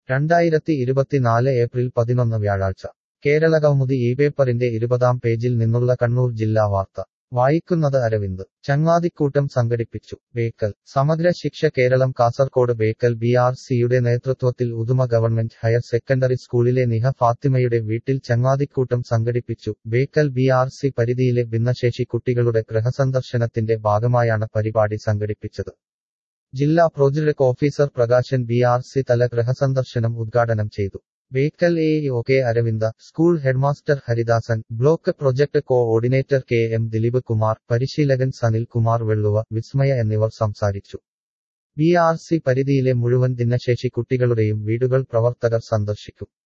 രണ്ടായിരത്തി ഇരുപത്തിനാല് ഏപ്രിൽ പതിനൊന്ന് വ്യാഴാഴ്ച കേരളകൗമുദി ഈ പേപ്പറിന്റെ ഇരുപതാം പേജിൽ നിന്നുള്ള കണ്ണൂർ ജില്ലാ വാർത്ത വായിക്കുന്നത് അരവിന്ദ് ചങ്ങാതിക്കൂട്ടം സംഘടിപ്പിച്ചു ബേക്കൽ സമഗ്ര ശിക്ഷ കേരളം കാസർകോട് ബേക്കൽ ബി ആർ സിയുടെ നേതൃത്വത്തിൽ ഉദുമ ഗവൺമെന്റ് ഹയർ സെക്കൻഡറി സ്കൂളിലെ നിഹ ഫാത്തിമയുടെ വീട്ടിൽ ചങ്ങാതിക്കൂട്ടം സംഘടിപ്പിച്ചു ബേക്കൽ ബി ആർ സി പരിധിയിലെ ഭിന്നശേഷി കുട്ടികളുടെ ഗൃഹസന്ദർശനത്തിന്റെ ഭാഗമായാണ് പരിപാടി സംഘടിപ്പിച്ചത് ജില്ലാ project officer Prakashan B R C തല ഗൃഹസന്ദർശനം ഉദ്ഘാടനം ചെയ്തു Bekal A O K Aravinda school headmaster Haridasan block project coordinator K M Dileep Kumar പരിശീലകൻ സനിൽ കുമാർ വെള്ളുവ വിസ്മയ എന്നിവർ സംസാരിച്ചു ബി ആർ സി പരിധിയിലെ മുഴുവൻ ഭിന്നശേഷി കുട്ടികളുടെയും വീടുകൾ പ്രവർത്തകർ സന്ദർശിക്കും